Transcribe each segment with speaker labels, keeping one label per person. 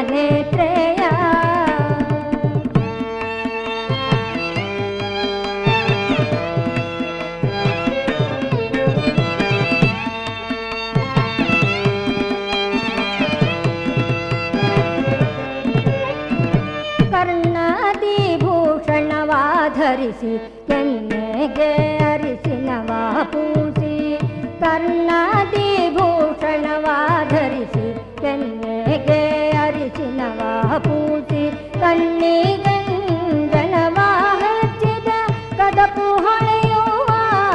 Speaker 1: ನೇತ್ರೆಯ ಕರ್ಣಾದಿ ಭೂಷಣವಾಧರಿಸಿ ಕೆನ್ನೆಗೆ ಅರಿಸಿನವ ಪೂಸಿ ಕರ್ಣಾದಿ ಭೂಷಣವಾಧರಿಸಿ ಕೆನ್ನೆಗೆ ಅರಿಸಿನವ ಪೂಸಿ ಕಣ್ಣಿಗಂಜನವ ಹಚ್ಚಿದ ಕದಪು ಹೊಳೆಯುವ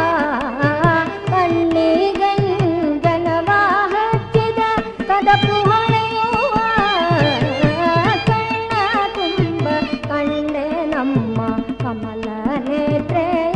Speaker 1: ಕಣ್ಣಿಗಂಜನವ ಹಚ್ಚಿದ ಕದಪು ಹೊಳೆಯುವ ಕಣ್ಣ ತುಂಬ ಕಂಡೆ ನಮ್ಮ ಕಮಲ ನೇತ್ರೆಯ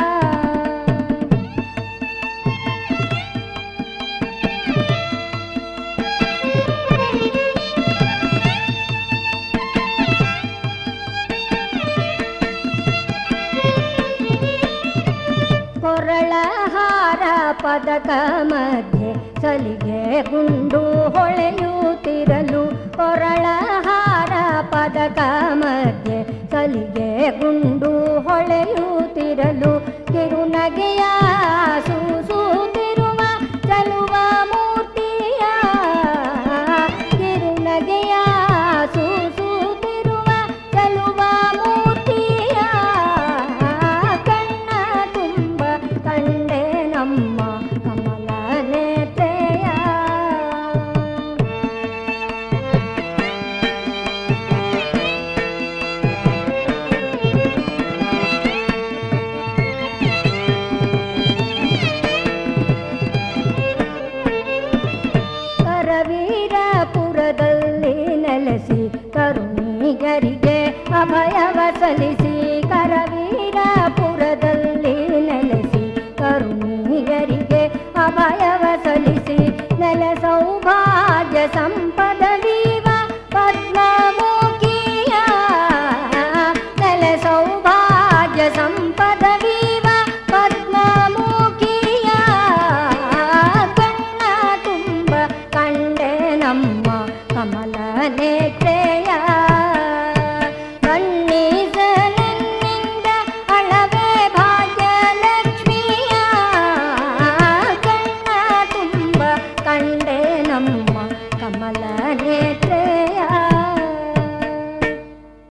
Speaker 1: ಕೊರಳ ಹಾರ ಪದಕ ಮಧ್ಯೆ ಸಲಿಗೆ ಗುಂಡು ಹೊಳೆಯುತ್ತಿರಲು ಕೊರಳ ಹಾರ ಪದಕ ಮಧ್ಯೆ ಸಲಿಗೆ ಗುಂಡು ಹೊಳೆಯುತ್ತಿರಲು ಕಿರುನಗೆಯ ಸೂಸುತ್ತಿರುವ ಚಲುವ ಮೂರ್ತಿಯ ಕಿರುನಗೆಯ ಸೂಸುತ್ತಿರುವ ಚಲುವ ಮೂರ್ತಿಯ ಕಣ್ಣ ತುಂಬ ಕಂಡೆ ನಮ್ಮ ಕಮಲ ನೇತ್ರೆಯ ಕರವೀರಪುರದಲ್ಲಿ ನೆಲೆಸಿ ಕರುಣಿಗರಿಗೆ ಅಭಯವ ಸಲ್ಲಿಸಿ ಕರವೀರಪುರದಲ್ಲಿ ನೆಲೆಸಿ ಕರುಣಿಗರಿಗೆ ಅಭಯವ ಸಲ್ಲಿಸಿ ನೆಲ ಸೌಭಾಗ್ಯ ಸಂಪದ ವೀವ ಪದ್ಮಮುಖಿಯ ನೆಲ ಸೌಭಾಗ್ಯ ಸಂಪದ ವೀವ ಪದ್ಮಮುಖಿಯ ಕಣ್ಣ ತುಂಬ ಕಂಡೆ ನಮ್ಮ ಕಮಲ ನೇತ್ರೆಯ ಕಣ್ಣೀಸಲೆನ್ನಿಂದ ಅಳವೆ ಭಾಗ್ಯಲಕ್ಷ್ಮಿಯ ಕಣ್ಣ ತುಂಬ ಕಂಡೆ ನಮ್ಮ ಕಮಲ ನೇತ್ರೆಯ